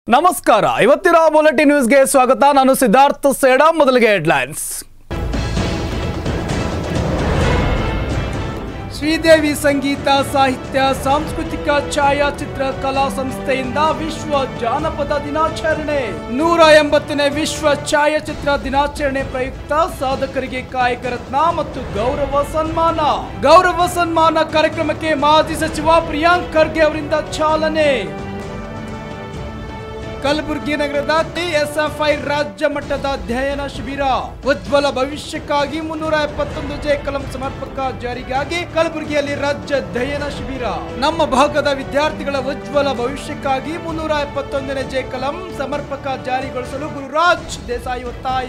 ನಮಸ್ಕಾರ ಇವತ್ತಿನ ಬುಲೆಟಿನ್ ನ್ಯೂಸ್ಗೆ ಸ್ವಾಗತ ನಾನು ಸಿದ್ಧಾರ್ಥ ಸೇಡ ಮೊದಲಿಗೆ ಹೆಡ್ಲೈನ್ಸ್ ಶ್ರೀದೇವಿ ಸಂಗೀತ ಸಾಹಿತ್ಯ ಸಾಂಸ್ಕೃತಿಕ ಛಾಯಾಚಿತ್ರ ಕಲಾ ಸಂಸ್ಥೆಯಿಂದ ವಿಶ್ವ ಜಾನಪದ ದಿನಾಚರಣೆ ನೂರ ಎಂಬತ್ತನೇ ವಿಶ್ವ ಛಾಯಾಚಿತ್ರ ದಿನಾಚರಣೆ ಪ್ರಯುಕ್ತ ಸಾಧಕರಿಗೆ ಕಾಯಕ ರತ್ನ ಮತ್ತು ಗೌರವ ಸನ್ಮಾನ ಗೌರವ ಸನ್ಮಾನ ಕಾರ್ಯಕ್ರಮಕ್ಕೆ ಮಾಜಿ ಸಚಿವ ಪ್ರಿಯಾಂಕ್ ಖರ್ಗೆ ಅವರಿಂದ ಚಾಲನೆ ಕಲಬುರಗಿ ನಗರದ ಟಿಎಸ್ಎಫ್ಐ ರಾಜ್ಯ ಮಟ್ಟದ ಅಧ್ಯಯನ ಶಿಬಿರ ಉಜ್ವಲ ಭವಿಷ್ಯಕ್ಕಾಗಿ ಮುನ್ನೂರ ಎಪ್ಪತ್ತೊಂದು ಜೆ ಕಲಂ ಸಮರ್ಪಕ ಜಾರಿಗಾಗಿ ಕಲಬುರಗಿಯಲ್ಲಿ ರಾಜ್ಯ ಅಧ್ಯಯನ ಶಿಬಿರ ನಮ್ಮ ಭಾಗದ ವಿದ್ಯಾರ್ಥಿಗಳ ಉಜ್ವಲ ಭವಿಷ್ಯಕ್ಕಾಗಿ ಮುನ್ನೂರ ಎಪ್ಪತ್ತೊಂದನೇ ಜೆ ಕಲಂ ಸಮರ್ಪಕ ಜಾರಿಗೊಳಿಸಲು ಗುರುರಾಜ್ ದೇಸಾಯಿ ಒತ್ತಾಯ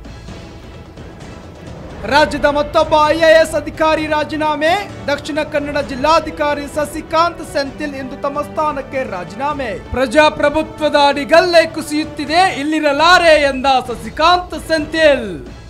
ರಾಜ್ಯದ ಮತ್ತೊಬ್ಬ ಐಎಎಸ್ ಅಧಿಕಾರಿ ರಾಜೀನಾಮೆ ದಕ್ಷಿಣ ಕನ್ನಡ ಜಿಲ್ಲಾಧಿಕಾರಿ ಸಸಿಕಾಂತ್ ಸೆಂಥಿಲ್ ಇಂದು ತಮ್ಮ ಸ್ಥಾನಕ್ಕೆ ರಾಜೀನಾಮೆ ಪ್ರಜಾಪ್ರಭುತ್ವದ ಅಡಿಗಲ್ಲೇ ಕುಸಿಯುತ್ತಿದೆ ಇಲ್ಲಿರಲಾರೆ ಎಂದ ಸಸಿಕಾಂತ್ ಸೆಂಥಿಲ್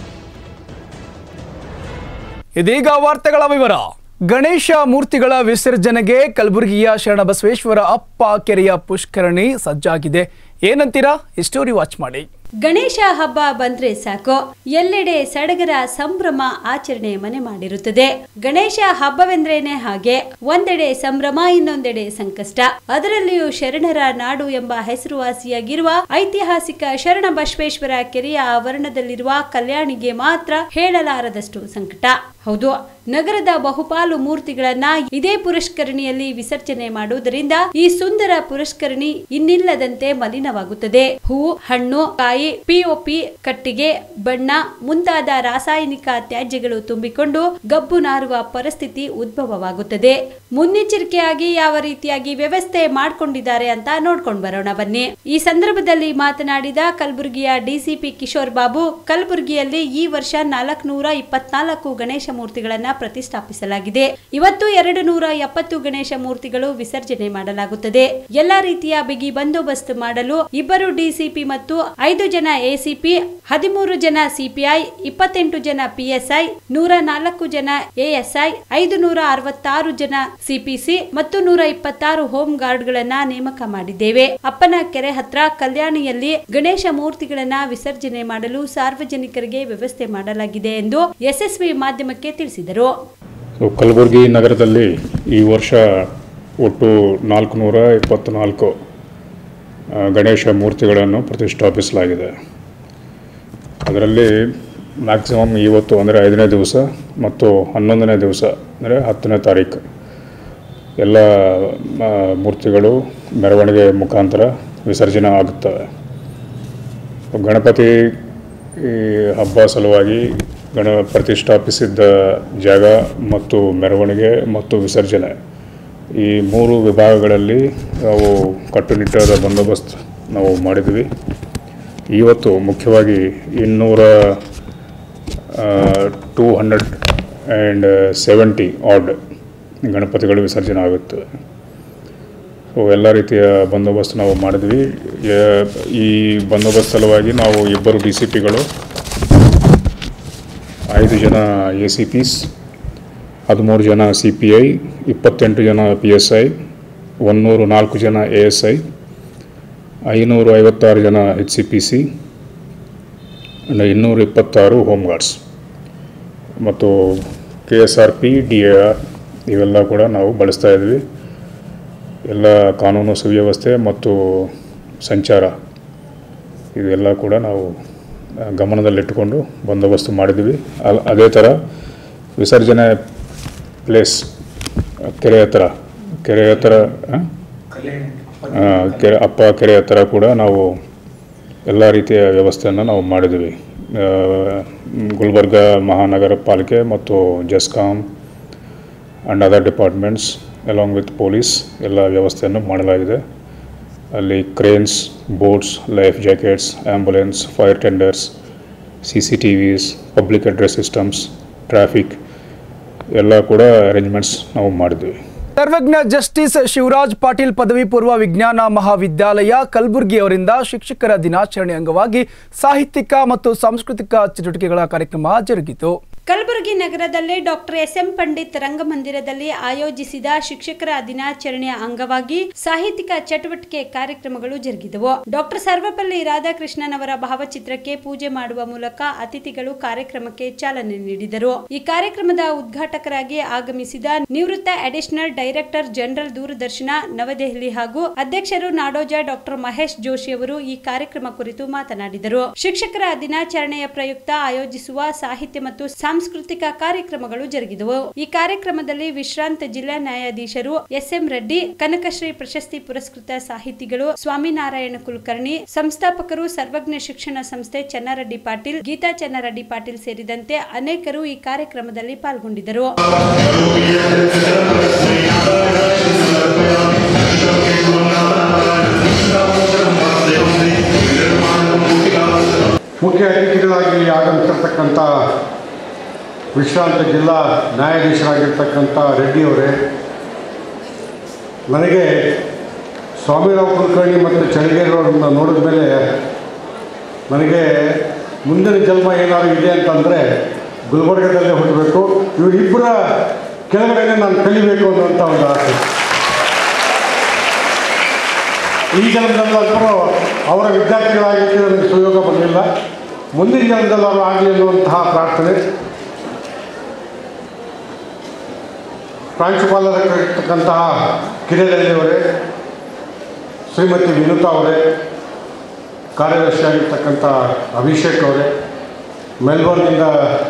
ಇದೀಗ ವಾರ್ತೆಗಳ ವಿವರ ಗಣೇಶ ಮೂರ್ತಿಗಳ ವಿಸರ್ಜನೆಗೆ ಕಲಬುರಗಿಯ ಶರಣಬಸವೇಶ್ವರ ಅಪ್ಪ ಕೆರೆಯ ಪುಷ್ಕರಣಿ ಸಜ್ಜಾಗಿದೆ ಏನಂತೀರಾ ಈ ಸ್ಟೋರಿ ವಾಚ್ ಮಾಡಿ ಗಣೇಶ ಹಬ್ಬ ಬಂದ್ರೆ ಸಾಕು ಎಲ್ಲೆಡೆ ಸಡಗರ ಸಂಭ್ರಮ ಆಚರಣೆ ಮನೆ ಮಾಡಿರುತ್ತದೆ ಗಣೇಶ ಹಬ್ಬವೆಂದ್ರೇನೆ ಹಾಗೆ ಒಂದೆಡೆ ಸಂಭ್ರಮ ಇನ್ನೊಂದೆಡೆ ಸಂಕಷ್ಟ ಅದರಲ್ಲಿಯೂ ಶರಣರ ನಾಡು ಎಂಬ ಹೆಸರುವಾಸಿಯಾಗಿರುವ ಐತಿಹಾಸಿಕ ಶರಣ ಬಸವೇಶ್ವರ ಕೆರೆಯ ಆವರಣದಲ್ಲಿರುವ ಕಲ್ಯಾಣಿಗೆ ಮಾತ್ರ ಹೇಳಲಾರದಷ್ಟು ಸಂಕಟ ಹೌದು ನಗರದ ಬಹುಪಾಲು ಮೂರ್ತಿಗಳನ್ನ ಇದೇ ಪುರಷ್ಕರಣಿಯಲ್ಲಿ ವಿಸರ್ಜನೆ ಮಾಡುವುದರಿಂದ ಈ ಸುಂದರ ಪುರಷ್ಕರಣಿ ಇನ್ನಿಲ್ಲದಂತೆ ಮಲಿನವಾಗುತ್ತದೆ ಹೂ ಹಣ್ಣು ಕಾಯಿ ಪಿಒಪಿ ಕಟ್ಟಿಗೆ ಬಣ್ಣ ಮುಂತಾದ ರಾಸಾಯನಿಕ ತ್ಯಾಜ್ಯಗಳು ತುಂಬಿಕೊಂಡು ಗಬ್ಬು ನಾರುವ ಪರಿಸ್ಥಿತಿ ಉದ್ಭವವಾಗುತ್ತದೆ ಮುನ್ನೆಚ್ಚರಿಕೆಯಾಗಿ ಯಾವ ರೀತಿಯಾಗಿ ವ್ಯವಸ್ಥೆ ಮಾಡ್ಕೊಂಡಿದ್ದಾರೆ ಅಂತ ನೋಡ್ಕೊಂಡ್ ಬರೋಣ ಬನ್ನಿ ಈ ಸಂದರ್ಭದಲ್ಲಿ ಮಾತನಾಡಿದ ಕಲಬುರಗಿಯ ಡಿಸಿಪಿ ಕಿಶೋರ್ ಬಾಬು ಕಲಬುರಗಿಯಲ್ಲಿ ಈ ವರ್ಷ ನಾಲ್ಕನೂರ ಇಪ್ಪತ್ನಾಲ್ಕು ಗಣೇಶ ಮೂರ್ತಿಗಳನ್ನ ಪ್ರತಿಷ್ಠಾಪಿಸಲಾಗಿದೆ ಇವತ್ತು ಎರಡು ನೂರ ಎಪ್ಪತ್ತು ಗಣೇಶ ಮೂರ್ತಿಗಳು ವಿಸರ್ಜನೆ ಮಾಡಲಾಗುತ್ತದೆ ಎಲ್ಲಾ ರೀತಿಯ ಬಿಗಿ ಬಂದೋಬಸ್ತ್ ಮಾಡಲು ಇಬ್ಬರು ಡಿಸಿಪಿ ಮತ್ತು ಐದು ಜನ ಎಸಿಪಿ ಹದಿಮೂರು ಜನ ಸಿಪಿಐ ಇಪ್ಪತ್ತೆಂಟು ಜನ ಪಿಎಸ್ಐ ನೂರ ನಾಲ್ಕು ಜನ ಎಎಸ್ಐ ಐದು ನೂರ ಅರವತ್ತಾರು ಜನ ಸಿಪಿಸಿ ಮತ್ತು ನೂರ ಇಪ್ಪತ್ತಾರು ಹೋಮ್ ಗಾರ್ಡ್ಗಳನ್ನ ನೇಮಕ ಮಾಡಿದ್ದೇವೆ ಅಪ್ಪನ ಕೆರೆ ಹತ್ರ ಕಲ್ಯಾಣಿಯಲ್ಲಿ ಗಣೇಶ ಮೂರ್ತಿಗಳನ್ನ ವಿಸರ್ಜನೆ ಮಾಡಲು ಸಾರ್ವಜನಿಕರಿಗೆ ವ್ಯವಸ್ಥೆ ಮಾಡಲಾಗಿದೆ ಎಂದು ಎಸ್ಎಸ್ವಿ ಮಾಧ್ಯಮಕ್ಕೆ ತಿಳಿಸಿದರು ಸೊ ಕಲಬುರಗಿ ನಗರದಲ್ಲಿ ಈ ವರ್ಷ ಒಟ್ಟು ನಾಲ್ಕುನೂರ ಇಪ್ಪತ್ತ್ನಾಲ್ಕು ಆ, ಗಣೇಶ ಮೂರ್ತಿಗಳನ್ನು ಪ್ರತಿಷ್ಠಾಪಿಸಲಾಗಿದೆ ಅದರಲ್ಲಿ ಮ್ಯಾಕ್ಸಿಮಮ್ ಇವತ್ತು ಅಂದರೆ ಐದನೇ ದಿವಸ ಮತ್ತು ಹನ್ನೊಂದನೇ ದಿವಸ ಅಂದರೆ ಹತ್ತನೇ ತಾರೀಕು ಎಲ್ಲ ಆ, ಮೂರ್ತಿಗಳು ಮೆರವಣಿಗೆ ಮುಖಾಂತರ ವಿಸರ್ಜನೆ ಆಗುತ್ತವೆ ಗಣಪತಿ ಈ ಹಬ್ಬ ಸಲುವಾಗಿ ಗಣ ಪ್ರತಿಷ್ಠಾಪಿಸಿದ್ದ ಜಾಗ ಮತ್ತು ಮೆರವಣಿಗೆ ಮತ್ತು ವಿಸರ್ಜನೆ ಈ ಮೂರು ವಿಭಾಗಗಳಲ್ಲಿ ನಾವು ಕಟ್ಟುನಿಟ್ಟಾದ ಬಂದೋಬಸ್ತ್ ನಾವು ಮಾಡಿದ್ವಿ ಇವತ್ತು ಮುಖ್ಯವಾಗಿ ಇನ್ನೂರ two hundred and seventy odd ಗಣಪತಿಗಳು ವಿಸರ್ಜನೆ ಆಗುತ್ತವೆ ಸೊ ಎಲ್ಲ ರೀತಿಯ ಬಂದೋಬಸ್ತ್ ನಾವು ಮಾಡಿದ್ವಿ ಯ- ಈ ಬಂದೋಬಸ್ತ್ ಸಲುವಾಗಿ ನಾವು ಇಬ್ಬರು ಡಿ ಸಿ ಪಿಗಳು ಐದು ಜನ ಎ ಸಿ ಪಿಸ್ ಹದಿಮೂರು ಜನ ಸಿ ಪಿ ಐ ಇಪ್ಪತ್ತೆಂಟು ಜನ ಪಿ ಎಸ್ ಐ ಒನ್ನೂರು ನಾಲ್ಕು ಜನ ಎ ಎಸ್ ಐ ಐನೂರು ಐವತ್ತಾರು ಜನ H C P C and ಇನ್ನೂರ ಇಪ್ಪತ್ತಾರು ಹೋಮ್ ಗಾರ್ಡ್ಸ್ ಮತ್ತು K S R P D A R ಇವೆಲ್ಲ ಕೂಡ ನಾವು ಬಳಸ್ತಾ ಇದ್ವಿ ಎಲ್ಲ ಕಾನೂನು ಸುವ್ಯವಸ್ಥೆ ಮತ್ತು ಸಂಚಾರ ಇವೆಲ್ಲ ಕೂಡ ನಾವು ಆ, ಗಮನದಲ್ಲಿಟ್ಟುಕೊಂಡು ಬಂದೋಬಸ್ತು ಮಾಡಿದ್ವಿ ಅಲ್ ಅದೇ ಥರ ವಿಸರ್ಜನೆ ಪ್ಲೇಸ್ ಕೆರೆ ಹತ್ರ ಕೆರೆ ಹತ್ರ ಆ? ಆ, ಕೆರೆ ಅಪ್ಪ ಕೆರೆ ಹತ್ರ ಕೂಡ ನಾವು ಎಲ್ಲ ರೀತಿಯ ವ್ಯವಸ್ಥೆಯನ್ನು ನಾವು ಮಾಡಿದ್ವಿ ಆ, ಗುಲ್ಬರ್ಗ ಮಹಾನಗರ ಪಾಲಿಕೆ ಮತ್ತು GESCOM and other departments along with police ಎಲ್ಲ ವ್ಯವಸ್ಥೆಯನ್ನು ಮಾಡಲಾಗಿದೆ ಅಲ್ಲಿ cranes boats life jackets ambulance fire tenders C C T Vs public address systems traffic ಎಲ್ಲ ಕೂಡ ಅರೇಂಜ್ಮೆಂಟ್ಸ್ ನಾವು ಮಾಡಿದ್ವಿ ಸರ್ವಜ್ಞ ಜಸ್ಟಿಸ್ ಶಿವರಾಜ್ ಪಾಟೀಲ್ ಪದವಿ ಪೂರ್ವ ವಿಜ್ಞಾನ ಮಹಾವಿದ್ಯಾಲಯ ಕಲಬುರಗಿ ಅವರಿಂದ ಶಿಕ್ಷಕರ ದಿನಾಚರಣೆ ಅಂಗವಾಗಿ ಸಾಹಿತ್ಯಿಕ ಮತ್ತು ಸಾಂಸ್ಕೃತಿಕ ಚಟುವಟಿಕೆಗಳ ಕಾರ್ಯಕ್ರಮ ಜರುಗಿತು ಕಲಬುರಗಿ ನಗರದಲ್ಲಿ ಡಾಕ್ಟರ್ ಎಸ್ ಎಂ ಪಂಡಿತ್ ರಂಗಮಂದಿರದಲ್ಲಿ ಆಯೋಜಿಸಿದ ಶಿಕ್ಷಕರ ದಿನಾಚರಣೆಯ ಅಂಗವಾಗಿ ಸಾಹಿತ್ಯಿಕ ಚಟುವಟಿಕೆ ಕಾರ್ಯಕ್ರಮಗಳು ಜರುಗಿದವು ಡಾಕ್ಟರ್ ಸರ್ವಪಲ್ಲಿ ರಾಧಾಕೃಷ್ಣನ್ ಅವರ ಭಾವಚಿತ್ರಕ್ಕೆ ಪೂಜೆ ಮಾಡುವ ಮೂಲಕ ಅತಿಥಿಗಳು ಕಾರ್ಯಕ್ರಮಕ್ಕೆ ಚಾಲನೆ ನೀಡಿದರು ಈ ಕಾರ್ಯಕ್ರಮದ ಉದ್ಘಾಟಕರಾಗಿ ಆಗಮಿಸಿದ ನಿವೃತ್ತ additional director general Doordarshan New Delhi ಹಾಗೂ ಅಧ್ಯಕ್ಷರು ನಾಡೋಜ ಡಾಕ್ಟರ್ ಮಹೇಶ್ ಜೋಶಿ ಅವರು ಈ ಕಾರ್ಯಕ್ರಮ ಕುರಿತು ಮಾತನಾಡಿದರು ಶಿಕ್ಷಕರ ದಿನಾಚರಣೆಯ ಪ್ರಯುಕ್ತ ಆಯೋಜಿಸುವ ಸಾಹಿತ್ಯ ಮತ್ತು ಸಾಂಸ್ಕೃತಿಕ ಕಾರ್ಯಕ್ರಮಗಳು ಜರುಗಿದವು ಈ ಕಾರ್ಯಕ್ರಮದಲ್ಲಿ ವಿಶ್ರಾಂತ ಜಿಲ್ಲಾ ನ್ಯಾಯಾಧೀಶರು ಎಸ್ಎಂ ರೆಡ್ಡಿ ಕನಕಶ್ರೀ ಪ್ರಶಸ್ತಿ ಪುರಸ್ಕೃತ ಸಾಹಿತಿಗಳು ಸ್ವಾಮಿನಾರಾಯಣ ಕುಲಕರ್ಣಿ ಸಂಸ್ಥಾಪಕರು ಸರ್ವಜ್ಞ ಶಿಕ್ಷಣ ಸಂಸ್ಥೆ ಚನ್ನಾರೆಡ್ಡಿ ಪಾಟೀಲ್ ಗೀತಾ ಚನ್ನಾರೆಡ್ಡಿ ಪಾಟೀಲ್ ಸೇರಿದಂತೆ ಅನೇಕರು ಈ ಕಾರ್ಯಕ್ರಮದಲ್ಲಿ ಪಾಲ್ಗೊಂಡಿದ್ದರು ಮುಖ್ಯ ಅತಿಥಿಗಳಾಗಿ ಆಗಮಿಸಿರ್ತಕ್ಕಂಥ ವಿಶ್ರಾಂತ ಜಿಲ್ಲಾ ನ್ಯಾಯಾಧೀಶರಾಗಿರ್ತಕ್ಕಂಥ ರೆಡ್ಡಿಯವರೇ ನನಗೆ ಸ್ವಾಮಿರಾವ್ ಕುಲಕರ್ಣಿ ಮತ್ತು ಚಳಿಗೇರವರನ್ನ ನೋಡಿದ ಮೇಲೆ ನನಗೆ ಮುಂದಿನ ಜನ್ಮ ಏನಾದರೂ ಇದೆ ಅಂತಂದರೆ ಗುಲ್ಬರ್ಗದಲ್ಲೇ ಹುಟ್ಟಬೇಕು ಇವರಿಬ್ಬರ ಕೆಳಗಡೆನೆ ನಾನು ಕಲಿಬೇಕು ಅನ್ನುವಂಥ ಒಂದು ಆಸೆ ಈ ಜನ್ಮದಲ್ಲಂತರೂ ಅವರ ವಿದ್ಯಾರ್ಥಿಗಳಾಗಿದ್ದು ನನಗೆ ಸುಯೋಗ ಬರಲಿಲ್ಲ ಮುಂದಿನ ಜನ್ಮದಲ್ಲಿ ಅವರು ಆಗಲಿ ಅನ್ನುವಂತಹ ಪ್ರಾರ್ಥನೆ ಪ್ರಾಂಶುಪಾಲರಾಗಿರ್ತಕ್ಕಂತಹ ಕಿರಿಯರಲ್ಲಿಯವರೇ ಶ್ರೀಮತಿ ವಿನುತಾ ಅವರೇ ಕಾರ್ಯದರ್ಶಿಯಾಗಿರ್ತಕ್ಕಂಥ ಅಭಿಷೇಕ್ ಅವರೇ ಮೆಲ್ಬೋರ್ನಿಂದ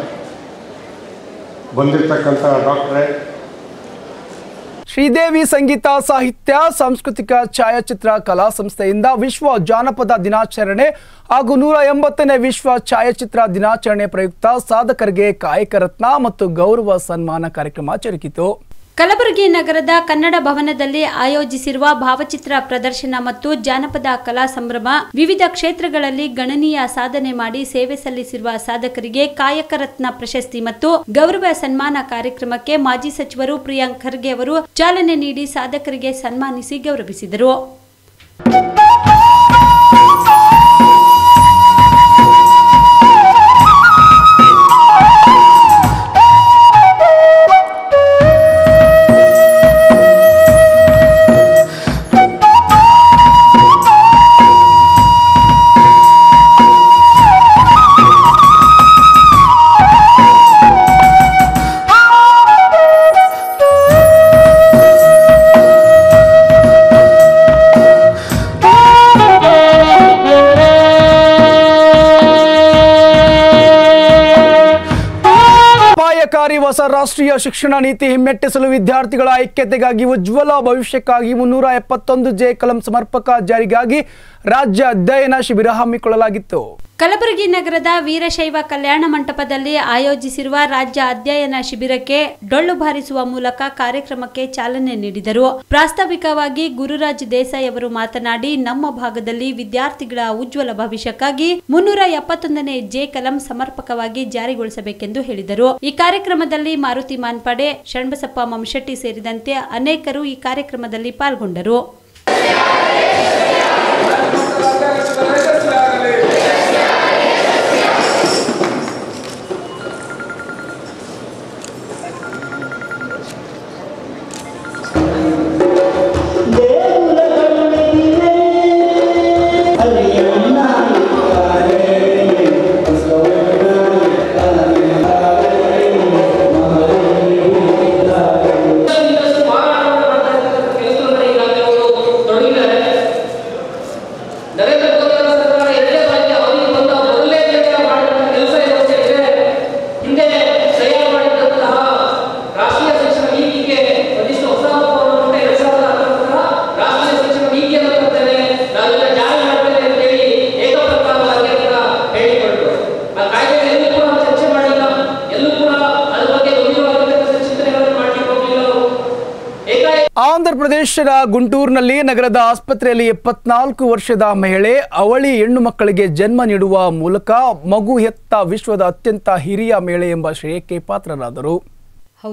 ಬಂದಿರತಕ್ಕಂಥ ಡಾಕ್ಟ್ರೇ ಶ್ರೀದೇವಿ ಸಂಗೀತ ಸಾಹಿತ್ಯ ಸಾಂಸ್ಕೃತಿಕ ಛಾಯಾಚಿತ್ರ ಕಲಾ ಸಂಸ್ಥೆಯಿಂದ ವಿಶ್ವ ಜಾನಪದ ದಿನಾಚರಣೆ ಹಾಗೂ ನೂರ ಎಂಬತ್ತನೇ ವಿಶ್ವ ಛಾಯಾಚಿತ್ರ ದಿನಾಚರಣೆ ಪ್ರಯುಕ್ತ ಸಾಧಕರಿಗೆ ಕಾಯಕ ರತ್ನ ಮತ್ತು ಗೌರವ ಸನ್ಮಾನ ಕಾರ್ಯಕ್ರಮ ಜರುಗಿತು ಕಲಬುರಗಿ ನಗರದ ಕನ್ನಡ ಭವನದಲ್ಲಿ ಆಯೋಜಿಸಿರುವ ಭಾವಚಿತ್ರ ಪ್ರದರ್ಶನ ಮತ್ತು ಜಾನಪದ ಕಲಾ ಸಂಭ್ರಮ ವಿವಿಧ ಕ್ಷೇತ್ರಗಳಲ್ಲಿ ಗಣನೀಯ ಸಾಧನೆ ಮಾಡಿ ಸೇವೆ ಸಲ್ಲಿಸಿರುವ ಸಾಧಕರಿಗೆ ಕಾಯಕ ರತ್ನ ಪ್ರಶಸ್ತಿ ಮತ್ತು ಗೌರವ ಸನ್ಮಾನ ಕಾರ್ಯಕ್ರಮಕ್ಕೆ ಮಾಜಿ ಸಚಿವರು ಪ್ರಿಯಾಂಕ್ ಖರ್ಗೆ ಅವರು ಚಾಲನೆ ನೀಡಿ ಸಾಧಕರಿಗೆ ಸನ್ಮಾನಿಸಿ ಗೌರವಿಸಿದರು ಅಪಾಯಕಾರಿ ಹೊಸ ರಾಷ್ಟ್ರೀಯ ಶಿಕ್ಷಣ ನೀತಿ ಹಿಮ್ಮೆಟ್ಟಿಸಲು ವಿದ್ಯಾರ್ಥಿಗಳ ಐಕ್ಯತೆಗಾಗಿ ಉಜ್ವಲ ಭವಿಷ್ಯಕ್ಕಾಗಿ ಮುನ್ನೂರ ಎಪ್ಪತ್ತೊಂದು ಜೆ ಕಲಂ ಸಮರ್ಪಕ ಜಾರಿಗಾಗಿ ರಾಜ್ಯ ಅಧ್ಯಯನ ಶಿಬಿರ ಹಮ್ಮಿಕೊಳ್ಳಲಾಗಿತ್ತು ಕಲಬುರಗಿ ನಗರದ ವೀರಶೈವ ಕಲ್ಯಾಣ ಮಂಟಪದಲ್ಲಿ ಆಯೋಜಿಸಿರುವ ರಾಜ್ಯ ಅಧ್ಯಯನ ಶಿಬಿರಕ್ಕೆ ಡೊಳ್ಳು ಬಾರಿಸುವ ಮೂಲಕ ಕಾರ್ಯಕ್ರಮಕ್ಕೆ ಚಾಲನೆ ನೀಡಿದರು ಪ್ರಾಸ್ತಾವಿಕವಾಗಿ ಗುರುರಾಜ್ ದೇಸಾಯಿ ಅವರು ಮಾತನಾಡಿ ನಮ್ಮ ಭಾಗದಲ್ಲಿ ವಿದ್ಯಾರ್ಥಿಗಳ ಉಜ್ವಲ ಭವಿಷ್ಯಕ್ಕಾಗಿ ಮುನ್ನೂರ ಎಪ್ಪತ್ತೊಂದನೇ ಜೆ ಕಲಂ ಸಮರ್ಪಕವಾಗಿ ಜಾರಿಗೊಳಿಸಬೇಕೆಂದು ಹೇಳಿದರು ಈ ಕಾರ್ಯಕ್ರಮದಲ್ಲಿ ಮಾರುತಿ ಮಾನ್ಪಾಡೆ ಶಣ್ಬಸಪ್ಪ ಮಮಶೆಟ್ಟಿ ಸೇರಿದಂತೆ ಅನೇಕರು ಈ ಕಾರ್ಯಕ್ರಮದಲ್ಲಿ ಪಾಲ್ಗೊಂಡರು ನರೇಂದ್ರ ಮೋದಿ ಅವರ ಸರ್ಕಾರ ಎರಡನೇ ಬಾರಿಗೆ ಅವರಿಗೆ ಬಂದ ಮೊದಲನೇ ದಿನ ಮಾಡಿದಂತಹ ಕೆಲಸ ಏನು ಅಂತ ಹೇಳಿದ್ರೆ ಹಿಂದೆ ತಯಾರು ಮಾಡಿದಂತಹ ರಾಷ್ಟ್ರೀಯ ಶಿಕ್ಷಣ ನೀತಿಗೆ ಒಂದಿಷ್ಟು ಹೊಸ ರೂಪವನ್ನು ಕೊಟ್ಟು ಎರಡ್ ಸಾವಿರದ ಹತ್ತೊಂಬತ್ತರ ರಾಷ್ಟ್ರೀಯ ಶಿಕ್ಷಣ ನೀತಿಯನ್ನು ತರ್ತೇನೆ ನಾವೆಲ್ಲ ಜಾರಿ ಮಾಡ್ತೇನೆ ಅಂತೇಳಿ ಏಕಪ್ರಕಾರವಾಗಿ ಅದನ್ನ ಹೇಳಿಕೊಟ್ರು ಆ ಕಾಯ್ದೆ ಎಲ್ಲೂ ಕೂಡ ಚರ್ಚೆ ಮಾಡಿಲ್ಲ ಎಲ್ಲೂ ಕೂಡ ಅದ್ರ ಬಗ್ಗೆ ಗಂಭೀರವಾಗಿರ್ತಕ್ಕಂಥ ಚಿಂತನೆಗಳನ್ನು ಮಾಡ್ಲಿಕ್ಕೆ ಹೋಗಿಲ್ಲ ಅವರು ಏಕಾಏಕಿ ಆಂಧ್ರ ಪ್ರದೇಶದ ಗುಂಟೂರಿನಲ್ಲಿ ನಗರದ ಆಸ್ಪತ್ರೆಯಲ್ಲಿ ಎಪ್ಪತ್ನಾಲ್ಕು ವರ್ಷದ ಮಹಿಳೆ ಅವಳಿ ಹೆಣ್ಣು ಮಕ್ಕಳಿಗೆ ಜನ್ಮ ನೀಡುವ ಮೂಲಕ ಮಗು ಹೆತ್ತ ವಿಶ್ವದ ಅತ್ಯಂತ ಹಿರಿಯ ಮಹಿಳೆ ಎಂಬ ಶ್ರೇಯಕ್ಕೆ ಪಾತ್ರರಾದರು ಹೌದು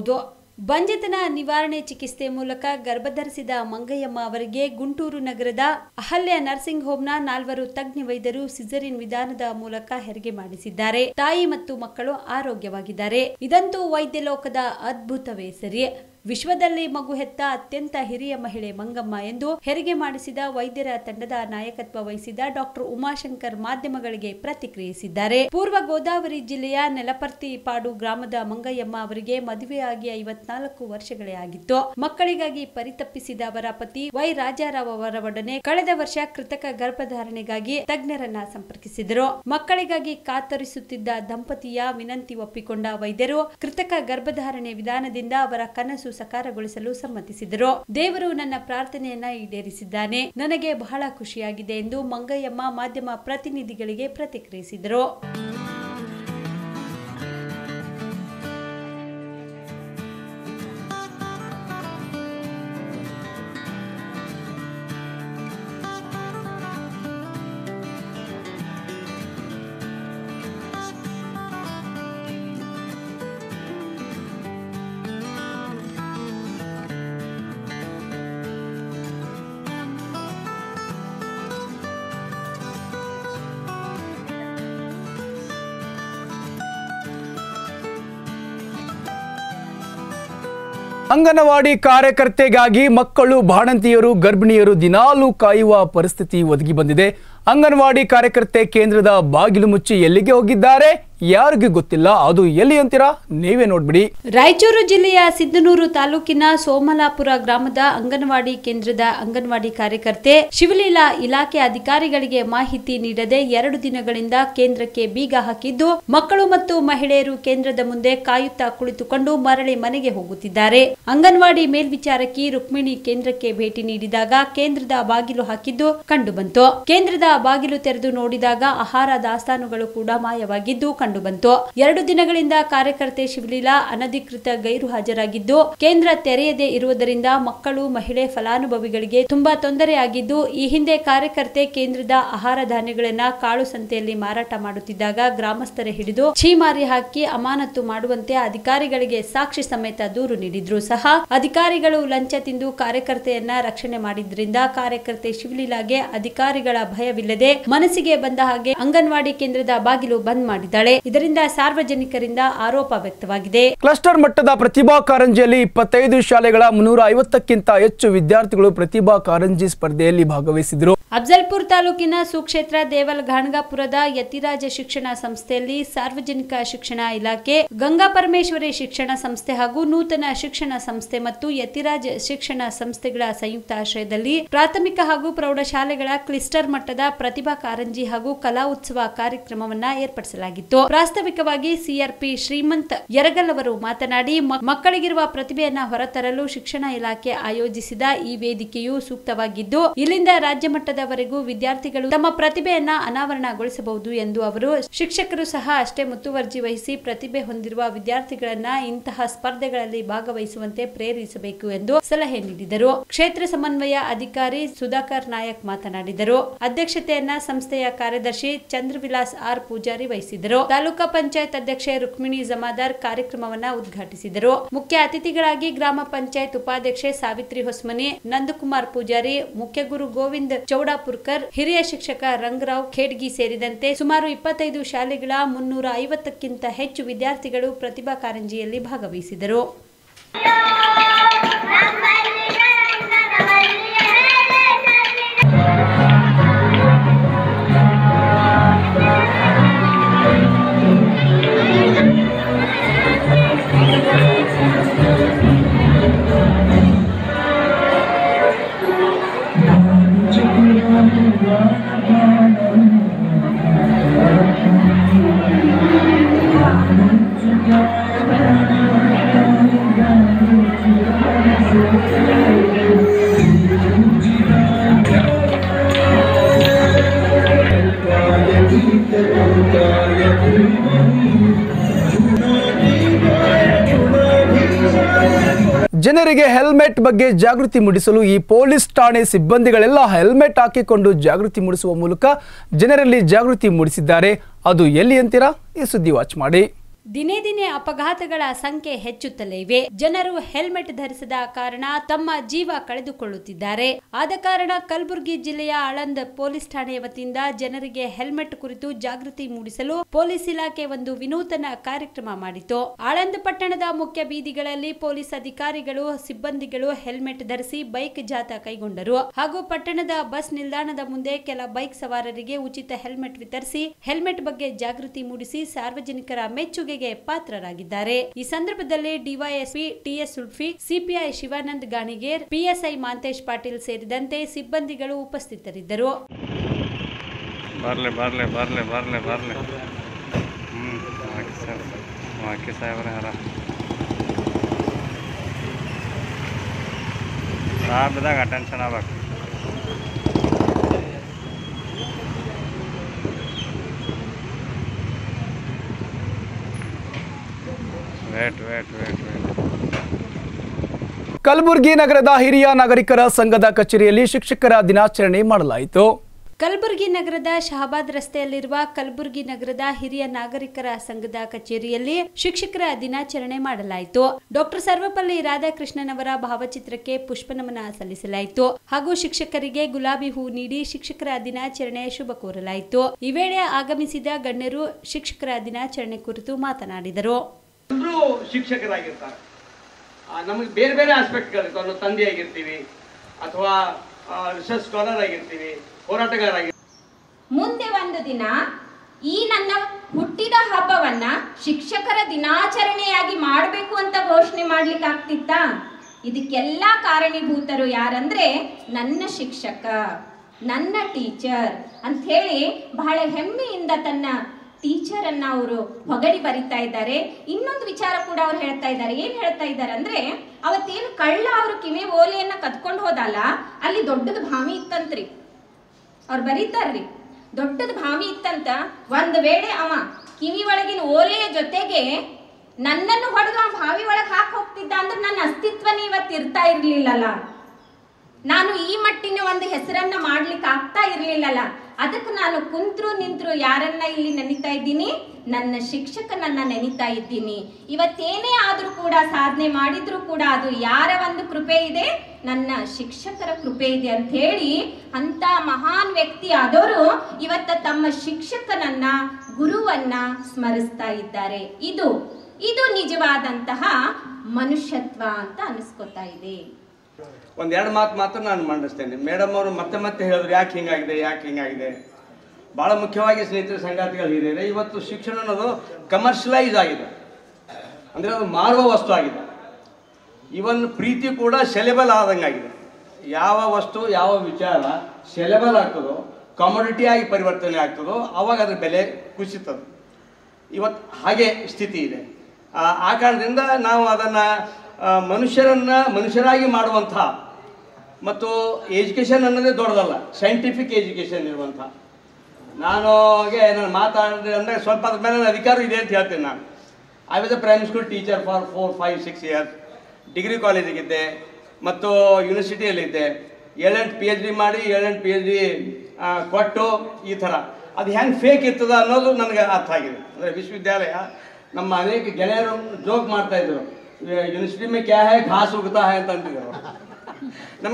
ಬಂಜತನ ನಿವಾರಣೆ ಚಿಕಿತ್ಸೆ ಮೂಲಕ ಗರ್ಭಧರಿಸಿದ ಮಂಗಯ್ಯಮ್ಮ ಅವರಿಗೆ ಗುಂಟೂರು ನಗರದ ಅಹಲ್ಯ ನರ್ಸಿಂಗ್ ಹೋಮ್ನ ನಾಲ್ವರು ತಜ್ಞ ವೈದ್ಯರು ಸಿಸರಿನ್ ವಿಧಾನದ ಮೂಲಕ ಹೆರಿಗೆ ಮಾಡಿಸಿದ್ದಾರೆ ತಾಯಿ ಮತ್ತು ಮಕ್ಕಳು ಆರೋಗ್ಯವಾಗಿದ್ದಾರೆ ಇದಂತೂ ವೈದ್ಯ ಲೋಕದ ಅದ್ಭುತವೇ ಸರಿ ವಿಶ್ವದಲ್ಲಿ ಮಗು ಹೆತ್ತ ಅತ್ಯಂತ ಹಿರಿಯ ಮಹಿಳೆ ಮಂಗಮ್ಮ ಎಂದು ಹೆರಿಗೆ ಮಾಡಿಸಿದ ವೈದ್ಯರ ತಂಡದ ನಾಯಕತ್ವ ವಹಿಸಿದ ಡಾಕ್ಟರ್ ಉಮಾಶಂಕರ್ ಮಾಧ್ಯಮಗಳಿಗೆ ಪ್ರತಿಕ್ರಿಯಿಸಿದ್ದಾರೆ ಪೂರ್ವ ಗೋದಾವರಿ ಜಿಲ್ಲೆಯ ನೆಲಪರ್ತಿ ಪಾಡು ಗ್ರಾಮದ ಮಂಗಯ್ಯಮ್ಮ ಅವರಿಗೆ ಮದುವೆಯಾಗಿ ಐವತ್ನಾಲ್ಕು ವರ್ಷಗಳೇ ಆಗಿತ್ತು ಮಕ್ಕಳಿಗಾಗಿ ಪರಿತಪ್ಪಿಸಿದ ಅವರ ಪತಿ ವೈ ರಾಜಾರಾವ್ ಅವರ ಒಡನೆ ಕಳೆದ ವರ್ಷ ಕೃತಕ ಗರ್ಭಧಾರಣೆಗಾಗಿ ತಜ್ಞರನ್ನ ಸಂಪರ್ಕಿಸಿದರು ಮಕ್ಕಳಿಗಾಗಿ ಕಾತರಿಸುತ್ತಿದ್ದ ದಂಪತಿಯ ವಿನಂತಿ ಒಪ್ಪಿಕೊಂಡ ವೈದ್ಯರು ಕೃತಕ ಗರ್ಭಧಾರಣೆ ವಿಧಾನದಿಂದ ಅವರ ಕನಸು ಸಕಾರಗೊಳಿಸಲು ಸಮ್ಮತಿಸಿದರು ದೇವರು ನನ್ನ ಪ್ರಾರ್ಥನೆಯನ್ನ ಈಡೇರಿಸಿದ್ದಾನೆ ನನಗೆ ಬಹಳ ಖುಷಿಯಾಗಿದೆ ಎಂದು ಮಂಗಯ್ಯಮ್ಮ ಮಾಧ್ಯಮ ಪ್ರತಿನಿಧಿಗಳಿಗೆ ಪ್ರತಿಕ್ರಿಯಿಸಿದರು ಅಂಗನವಾಡಿ ಕಾರ್ಯಕರ್ತೆಗಾಗಿ ಮಕ್ಕಳು ಬಾಣಂತಿಯರು ಗರ್ಭಿಣಿಯರು ದಿನಾಲೂ ಕಾಯುವ ಪರಿಸ್ಥಿತಿ ಒದಗಿ ಬಂದಿದೆ ಅಂಗನವಾಡಿ ಕಾರ್ಯಕರ್ತೆ ಕೇಂದ್ರದ ಬಾಗಿಲು ಮುಚ್ಚಿ ಎಲ್ಲಿಗೆ ಹೋಗಿದ್ದಾರೆ ಯಾರಿಗೂ ಗೊತ್ತಿಲ್ಲ ಅದು ಎಲ್ಲಿ ಅಂತೀರಾ ನೀವೇ ನೋಡ್ಬಿಡಿ ರಾಯಚೂರು ಜಿಲ್ಲೆಯ ಸಿದ್ದನೂರು ತಾಲೂಕಿನ ಸೋಮಲಾಪುರ ಗ್ರಾಮದ ಅಂಗನವಾಡಿ ಕೇಂದ್ರದ ಅಂಗನವಾಡಿ ಕಾರ್ಯಕರ್ತೆ ಶಿವಲೀಲಾ ಇಲಾಖೆ ಅಧಿಕಾರಿಗಳಿಗೆ ಮಾಹಿತಿ ನೀಡದೆ ಎರಡು ದಿನಗಳಿಂದ ಕೇಂದ್ರಕ್ಕೆ ಬೀಗ ಹಾಕಿದ್ದು ಮಕ್ಕಳು ಮತ್ತು ಮಹಿಳೆಯರು ಕೇಂದ್ರದ ಮುಂದೆ ಕಾಯುತ್ತಾ ಕುಳಿತುಕೊಂಡು ಮರಳಿ ಮನೆಗೆ ಹೋಗುತ್ತಿದ್ದಾರೆ ಅಂಗನವಾಡಿ ಮೇಲ್ವಿಚಾರಕಿ ರುಕ್ಮಿಣಿ ಕೇಂದ್ರಕ್ಕೆ ಭೇಟಿ ನೀಡಿದಾಗ ಕೇಂದ್ರದ ಬಾಗಿಲು ಹಾಕಿದ್ದು ಕಂಡುಬಂತು ಕೇಂದ್ರದ ಬಾಗಿಲು ತೆರೆದು ನೋಡಿದಾಗ ಆಹಾರ ದಾಸ್ತಾನುಗಳು ಕೂಡ ಮಾಯವಾಗಿದ್ದು ಕಂಡುಬಂತು ಎರಡು ದಿನಗಳಿಂದ ಕಾರ್ಯಕರ್ತೆ ಶಿವಲೀಲಾ ಅನಧಿಕೃತ ಗೈರು ಹಾಜರಾಗಿದ್ದು ಕೇಂದ್ರ ತೆರೆಯದೇ ಇರುವುದರಿಂದ ಮಕ್ಕಳು ಮಹಿಳೆ ಫಲಾನುಭವಿಗಳಿಗೆ ತುಂಬಾ ತೊಂದರೆಯಾಗಿದ್ದು ಈ ಹಿಂದೆ ಕಾರ್ಯಕರ್ತೆ ಕೇಂದ್ರದ ಆಹಾರ ಧಾನ್ಯಗಳನ್ನ ಕಾಳು ಸಂತೆಯಲ್ಲಿ ಮಾರಾಟ ಮಾಡುತ್ತಿದ್ದಾಗ ಗ್ರಾಮಸ್ಥರೇ ಹಿಡಿದು ಛೀಮಾರಿ ಹಾಕಿ ಅಮಾನತು ಮಾಡುವಂತೆ ಅಧಿಕಾರಿಗಳಿಗೆ ಸಾಕ್ಷಿ ಸಮೇತ ದೂರು ನೀಡಿದ್ರು ಸಹ ಅಧಿಕಾರಿಗಳು ಲಂಚ ತಿಂದು ಕಾರ್ಯಕರ್ತೆಯನ್ನ ರಕ್ಷಣೆ ಮಾಡಿದ್ರಿಂದ ಕಾರ್ಯಕರ್ತೆ ಶಿವಲೀಲಾಗೆ ಅಧಿಕಾರಿಗಳ ಭಯವಿಲ್ಲದೆ ಮನಸ್ಸಿಗೆ ಬಂದ ಹಾಗೆ ಅಂಗನವಾಡಿ ಕೇಂದ್ರದ ಬಾಗಿಲು ಬಂದ್ ಮಾಡಿದ್ದಾಳೆ ಇದರಿಂದ ಸಾರ್ವಜನಿಕರಿಂದ ಆರೋಪ ವ್ಯಕ್ತವಾಗಿದೆ ಕ್ಲಸ್ಟರ್ ಮಟ್ಟದ ಪ್ರತಿಭಾ ಕಾರಂಜಿಯಲ್ಲಿ ಇಪ್ಪತ್ತೈದು ಶಾಲೆಗಳ ಮುನ್ನೂರ ಐವತ್ತಕ್ಕಿಂತ ಹೆಚ್ಚು ವಿದ್ಯಾರ್ಥಿಗಳು ಪ್ರತಿಭಾ ಕಾರಂಜಿ ಸ್ಪರ್ಧೆಯಲ್ಲಿ ಭಾಗವಹಿಸಿದರು ಅಫ್ಜಲ್ಪುರ್ ತಾಲೂಕಿನ ಸುಕ್ಷೇತ್ರ ದೇವಲ್ ಗಾಣಗಾಪುರದ ಯತಿರಾಜ ಶಿಕ್ಷಣ ಸಂಸ್ಥೆಯಲ್ಲಿ ಸಾರ್ವಜನಿಕ ಶಿಕ್ಷಣ ಇಲಾಖೆ ಗಂಗಾ ಪರಮೇಶ್ವರಿ ಶಿಕ್ಷಣ ಸಂಸ್ಥೆ ಹಾಗೂ ನೂತನ ಶಿಕ್ಷಣ ಸಂಸ್ಥೆ ಮತ್ತು ಯತಿರಾಜ್ ಶಿಕ್ಷಣ ಸಂಸ್ಥೆಗಳ ಸಂಯುಕ್ತ ಆಶ್ರಯದಲ್ಲಿ ಪ್ರಾಥಮಿಕ ಹಾಗೂ ಪ್ರೌಢಶಾಲೆಗಳ ಕ್ಲಿಸ್ಟರ್ ಮಟ್ಟದ ಪ್ರತಿಭಾ ಕಾರಂಜಿ ಹಾಗೂ ಕಲಾ ಉತ್ಸವ ಕಾರ್ಯಕ್ರಮವನ್ನ ಏರ್ಪಡಿಸಲಾಗಿತ್ತು ಪ್ರಾಸ್ತಾವಿಕವಾಗಿ ಸಿಆರ್ಪಿ ಶ್ರೀಮಂತ್ ಯರಗಲ್ ಅವರು ಮಾತನಾಡಿ ಮ- ಮಕ್ಕಳಿಗಿರುವ ಪ್ರತಿಭೆಯನ್ನ ಹೊರತರಲು ಶಿಕ್ಷಣ ಇಲಾಖೆ ಆಯೋಜಿಸಿದ ಈ ವೇದಿಕೆಯು ಸೂಕ್ತವಾಗಿದ್ದು ಇಲ್ಲಿಂದ ರಾಜ್ಯ ಮಟ್ಟದವರೆಗೂ ವಿದ್ಯಾರ್ಥಿಗಳು ತಮ್ಮ ಪ್ರತಿಭೆಯನ್ನ ಅನಾವರಣಗೊಳಿಸಬಹುದು ಎಂದು ಅವರು ಶಿಕ್ಷಕರು ಸಹ ಅಷ್ಟೇ ಮುತುವರ್ಜಿ ವಹಿಸಿ ಪ್ರತಿಭೆ ಹೊಂದಿರುವ ವಿದ್ಯಾರ್ಥಿಗಳನ್ನ ಇಂತಹ ಸ್ಪರ್ಧೆಗಳಲ್ಲಿ ಭಾಗವಹಿಸುವಂತೆ ಪ್ರೇರಿಸಬೇಕು ಎಂದು ಸಲಹೆ ನೀಡಿದರು ಕ್ಷೇತ್ರ ಸಮನ್ವಯ ಅಧಿಕಾರಿ ಸುಧಾಕರ್ ನಾಯಕ್ ಮಾತನಾಡಿದರು ಅಧ್ಯಕ್ಷತೆಯನ್ನ ಸಂಸ್ಥೆಯ ಕಾರ್ಯದರ್ಶಿ ಚಂದ್ರವಿಲಾಸ್ ಆರ್ ಪೂಜಾರಿ ವಹಿಸಿದರು ತಾಲೂಕಾ ಪಂಚಾಯತ್ ಅಧ್ಯಕ್ಷೆ ರುಕ್ಮಿಣಿ ಜಮಾದಾರ್ ಕಾರ್ಯಕ್ರಮವನ್ನ ಉದ್ಘಾಟಿಸಿದರು ಮುಖ್ಯ ಅತಿಥಿಗಳಾಗಿ ಗ್ರಾಮ ಪಂಚಾಯತ್ ಉಪಾಧ್ಯಕ್ಷೆ ಸಾವಿತ್ರಿ ಹೊಸ್ಮನಿ ನಂದಕುಮಾರ್ ಪೂಜಾರಿ ಮುಖ್ಯ ಗುರು ಗೋವಿಂದ್ ಚೌಡಾಪುರ್ಕರ್ ಹಿರಿಯ ಶಿಕ್ಷಕ ರಂಗರಾವ್ ಖೇಡ್ಗಿ ಸೇರಿದಂತೆ ಸುಮಾರು ಇಪ್ಪತ್ತೈದು ಶಾಲೆಗಳ ಮುನ್ನೂರ ಐವತ್ತಕ್ಕಿಂತ ಹೆಚ್ಚು ವಿದ್ಯಾರ್ಥಿಗಳು ಪ್ರತಿಭಾ ಕಾರಂಜಿಯಲ್ಲಿ ಭಾಗವಹಿಸಿದರು ಜನರಿಗೆ ಹೆಲ್ಮೆಟ್ ಬಗ್ಗೆ ಜಾಗೃತಿ ಮೂಡಿಸಲು ಈ ಪೊಲೀಸ್ ಠಾಣೆ ಸಿಬ್ಬಂದಿಗಳೆಲ್ಲ ಹೆಲ್ಮೆಟ್ ಹಾಕಿಕೊಂಡು ಜಾಗೃತಿ ಮೂಡಿಸುವ ಮೂಲಕ ಜನರಲ್ಲಿ ಜಾಗೃತಿ ಮೂಡಿಸಿದ್ದಾರೆ ಅದು ಎಲ್ಲಿ ಅಂತೀರಾ ಈ ಸುದ್ದಿ ವಾಚ್ ಮಾಡಿ ದಿನೇ ದಿನೇ ಅಪಘಾತಗಳ ಸಂಖ್ಯೆ ಹೆಚ್ಚುತ್ತಲೇ ಇವೆ ಜನರು ಹೆಲ್ಮೆಟ್ ಧರಿಸದ ಕಾರಣ ತಮ್ಮ ಜೀವ ಕಳೆದುಕೊಳ್ಳುತ್ತಿದ್ದಾರೆ ಆದ ಕಾರಣ ಕಲಬುರಗಿ ಜಿಲ್ಲೆಯ ಆಳಂದ್ ಪೊಲೀಸ್ ಠಾಣೆಯ ವತಿಯಿಂದ ಜನರಿಗೆ ಹೆಲ್ಮೆಟ್ ಕುರಿತು ಜಾಗೃತಿ ಮೂಡಿಸಲು ಪೊಲೀಸ್ ಇಲಾಖೆ ಒಂದು ವಿನೂತನ ಕಾರ್ಯಕ್ರಮ ಮಾಡಿತು ಆಳಂದ್ ಪಟ್ಟಣದ ಮುಖ್ಯ ಬೀದಿಗಳಲ್ಲಿ ಪೊಲೀಸ್ ಅಧಿಕಾರಿಗಳು ಸಿಬ್ಬಂದಿಗಳು ಹೆಲ್ಮೆಟ್ ಧರಿಸಿ ಬೈಕ್ ಜಾಥಾ ಕೈಗೊಂಡರು ಹಾಗೂ ಪಟ್ಟಣದ ಬಸ್ ನಿಲ್ದಾಣದ ಮುಂದೆ ಕೆಲ ಬೈಕ್ ಸವಾರರಿಗೆ ಉಚಿತ ಹೆಲ್ಮೆಟ್ ವಿತರಿಸಿ ಹೆಲ್ಮೆಟ್ ಬಗ್ಗೆ ಜಾಗೃತಿ ಮೂಡಿಸಿ ಸಾರ್ವಜನಿಕರ ಮೆಚ್ಚುಗೆಗೆ ಪಾತ್ರರಾಗಿದ್ದಾರೆ ಈ ಸಂದರ್ಭದಲ್ಲಿ DYSP TS Ulfi CPI Shivanand Ganiger PSI Mantesh Patil ಸೇರಿದಂತೆ ಸಿಬ್ಬಂದಿಗಳು ಉಪಸ್ಥಿತರಿದ್ದರು ಬರಲಿ ಬರಲಿ ಬರಲಿ ಬರಲಿ ಬರಲಿ ಹ್ಞೂ ಹಾಕಿ ಸರ್ ಹಾಕಿ ಸಾಹೇಬ್ರೆ ಹರ ಸಾಬಿದಾಗ ಅಟೆನ್ಷನ್ ಆಗ್ಬೇಕು wait wait wait wait Kalaburagi ನಗರದ ಹಿರಿಯ ನಾಗರಿಕರ ಸಂಘದ ಕಚೇರಿಯಲ್ಲಿ ಶಿಕ್ಷಕರ ದಿನಾಚರಣೆ ಮಾಡಲಾಯಿತು ಕಲಬುರಗಿ ನಗರದ ಶಹಬಾದ್ ರಸ್ತೆಯಲ್ಲಿರುವ ಕಲಬುರಗಿ ನಗರದ ಹಿರಿಯ ನಾಗರಿಕರ ಸಂಘದ ಕಚೇರಿಯಲ್ಲಿ ಶಿಕ್ಷಕರ ದಿನಾಚರಣೆ ಮಾಡಲಾಯಿತು ಡಾಕ್ಟರ್ ಸರ್ವಪಲ್ಲಿ ರಾಧಾಕೃಷ್ಣನವರ ಭಾವಚಿತ್ರಕ್ಕೆ ಪುಷ್ಪನಮನ ಸಲ್ಲಿಸಲಾಯಿತು ಹಾಗೂ ಶಿಕ್ಷಕರಿಗೆ ಗುಲಾಬಿ ಹೂ ನೀಡಿ ಶಿಕ್ಷಕರ ದಿನಾಚರಣೆ ಶುಭ ಕೋರಲಾಯಿತು ಈ ವೇಳೆ ಆಗಮಿಸಿದ ಗಣ್ಯರು ಶಿಕ್ಷಕರ ದಿನಾಚರಣೆ ಕುರಿತು ಮಾತನಾಡಿದರು ಎಲ್ಲರೂ ಶಿಕ್ಷಕರಾಗಿರ್ತಾರೆ ಆ, ನಮಗೆ ಬೇರೆ ಬೇರೆ ಆಸ್ಪೆಕ್ಟ್ಗಳಿರ್ತಾವೆ ನಾವು ತಂದೆ ಆಗಿರ್ತೀವಿ ಅಥವಾ ರಿಸರ್ಚ್ ಸ್ಕಾಲರ್ ಆಗಿರ್ತೀವಿ ಹೋರಾಟಗಾರ ಮುಂದೆ ಒಂದು ದಿನ ಈ ನನ್ನ ಹುಟ್ಟಿದ ಹಬ್ಬವನ್ನ ಶಿಕ್ಷಕರ ದಿನಾಚರಣೆಯಾಗಿ ಮಾಡಬೇಕು ಅಂತ ಘೋಷಣೆ ಮಾಡ್ಲಿಕ್ಕೆ ಆಗ್ತಿತ್ತಾ ಇದಕ್ಕೆಲ್ಲ ಕಾರಣೀಭೂತರು ಯಾರಂದ್ರೆ ನನ್ನ ಶಿಕ್ಷಕ ನನ್ನ ಟೀಚರ್ ಅಂತ ಹೇಳಿ ಬಹಳ ಹೆಮ್ಮೆಯಿಂದ ತನ್ನ ಟೀಚರ್ ಅನ್ನ ಅವರು ಹೊಗಳಿ ಬರಿತಾ ಇದ್ದಾರೆ ಇನ್ನೊಂದು ವಿಚಾರ ಕೂಡ ಅವ್ರು ಹೇಳ್ತಾ ಇದ್ದಾರೆ ಏನ್ ಹೇಳ್ತಾ ಇದ್ದಾರೆ ಅಂದ್ರೆ ಅವತ್ತೇನು ಕಳ್ಳ ಅವರು ಕಿವಿ ಓಲೆಯನ್ನ ಕದ್ಕೊಂಡು ಹೋದಲ್ಲ ಅಲ್ಲಿ ದೊಡ್ಡದು ಭಾವಿ ಇತ್ತಂತ್ರಿ ಅವ್ರು ಬರೀತಾರ್ರಿ ದೊಡ್ಡದ ಭಾವಿ ಇತ್ತಂತ ಒಂದ್ ವೇಳೆ ಅವ ಕಿವಿ ಒಳಗಿನ ಓಲೆಯ ಜೊತೆಗೆ ನನ್ನನ್ನು ಹೊಡೆದು ಆ ಭಾವಿ ಒಳಗೆ ಹಾಕಿ ಹೋಗ್ತಿದ್ದ ಅಂದ್ರೆ ನನ್ನ ಅಸ್ತಿತ್ವನೇ ಇವತ್ತು ಇರ್ತಾ ಇರ್ಲಿಲ್ಲಲ್ಲ ನಾನು ಈ ಮಟ್ಟಿನ ಒಂದು ಹೆಸರನ್ನ ಮಾಡ್ಲಿಕ್ಕೆ ಆಗ್ತಾ ಇರ್ಲಿಲ್ಲಲ್ಲ ಅದಕ್ಕೆ ನಾನು ಕುಂತ್ರು ನಿಂತ್ರು ಯಾರನ್ನ ಇಲ್ಲಿ ನೆನಿತಾ ಇದ್ದೀನಿ ನನ್ನ ಶಿಕ್ಷಕನನ್ನ ನೆನಿತಾ ಇದ್ದೀನಿ ಇವತ್ತೇನೇ ಆದ್ರೂ ಕೂಡ ಸಾಧನೆ ಮಾಡಿದ್ರು ಕೂಡ ಅದು ಯಾರ ಒಂದು ಕೃಪೆ ಇದೆ ನನ್ನ ಶಿಕ್ಷಕರ ಕೃಪೆ ಇದೆ ಅಂತ ಹೇಳಿ ಅಂತ ಮಹಾನ್ ವ್ಯಕ್ತಿ ಆದವರು ಇವತ್ತ ತಮ್ಮ ಶಿಕ್ಷಕನನ್ನ ಗುರುವನ್ನ ಸ್ಮರಿಸ್ತಾ ಇದ್ದಾರೆ ಇದು ಇದು ನಿಜವಾದಂತಹ ಮನುಷ್ಯತ್ವ ಅಂತ ಅನಿಸ್ಕೊತಾ ಇದೆ ಒಂದೆರಡು ಮಾತು ಮಾತ್ರ ನಾನು ಮಂಡಿಸ್ತೇನೆ ಮೇಡಮ್ ಅವರು ಮತ್ತೆ ಮತ್ತೆ ಹೇಳಿದ್ರು ಯಾಕೆ ಹಿಂಗಾಗಿದೆ ಯಾಕೆ ಹಿಂಗಾಗಿದೆ ಭಾಳ ಮುಖ್ಯವಾಗಿ ಸ್ನೇಹಿತರ ಸಂಗಾತಿಗಳು ಹಿರಿಯರೆ ಇವತ್ತು ಶಿಕ್ಷಣ ಅನ್ನೋದು ಕಮರ್ಷಿಯಲೈಸ್ ಆಗಿದೆ ಅಂದರೆ ಅದು ಮಾರುವ ವಸ್ತು ಆಗಿದೆ ಇವನ್ ಪ್ರೀತಿ ಕೂಡ ಸೆಲೆಬಲ್ ಆದಂಗಾಗಿದೆ ಯಾವ ವಸ್ತು ಯಾವ ವಿಚಾರ ಸೆಲೆಬಲ್ ಆಗ್ತದೋ ಕಾಮೊಡಿಟಿ ಆಗಿ ಪರಿವರ್ತನೆ ಆಗ್ತದೋ ಅವಾಗ ಅದ್ರ ಬೆಲೆ ಕುಸಿತದೆ ಇವತ್ತು ಹಾಗೆ ಸ್ಥಿತಿ ಇದೆ ಆ ಆ ಕಾರಣದಿಂದ ನಾವು ಅದನ್ನು ಮನುಷ್ಯರನ್ನು ಮನುಷ್ಯರಾಗಿ ಮಾಡುವಂಥ ಮತ್ತು ಎಜುಕೇಷನ್ ಅನ್ನೋದೇ ದೊಡ್ಡದಲ್ಲ ಸೈಂಟಿಫಿಕ್ ಎಜುಕೇಷನ್ ಇರುವಂಥ ನಾನು ಹಾಗೆ ನಾನು ಮಾತಾಡಿದ್ರೆ ಅಂದರೆ ಸ್ವಲ್ಪ ಅದ್ರ ಮೇಲೆ ನನ್ನ ಅಧಿಕಾರ ಇದೆ ಅಂತ ಹೇಳ್ತೀನಿ ನಾನು I was a primary school teacher for four five six years degree ಕಾಲೇಜಿಗಿದ್ದೆ ಮತ್ತು ಯೂನಿವರ್ಸಿಟಿಯಲ್ಲಿದ್ದೆ ಏಳೆಂಟು ಪಿ ಎಚ್ ಡಿ ಮಾಡಿ ಏಳೆಂಟು ಪಿ ಎಚ್ ಡಿ ಕೊಟ್ಟು ಈ ಥರ ಅದು ಹೆಂಗೆ ಫೇಕ್ ಇರ್ತದ ಅನ್ನೋದು ನನಗೆ ಅರ್ಥ ಆಗಿದೆ ಅಂದರೆ ವಿಶ್ವವಿದ್ಯಾಲಯ ನಮ್ಮ ಅನೇಕ ಗೆಳೆಯರು ಜೋಕ್ ಮಾಡ್ತಾ ಇದ್ರು ಯೂನಿವರ್ಸಿಟಿ ಮೇ ಕ್ಯಾ ಹೈ ಘಾಸ್ ಉಗ್ತಾ ಹೈ ಅಂತ ಅಂತಿದ್ರು ನಮ್ಮ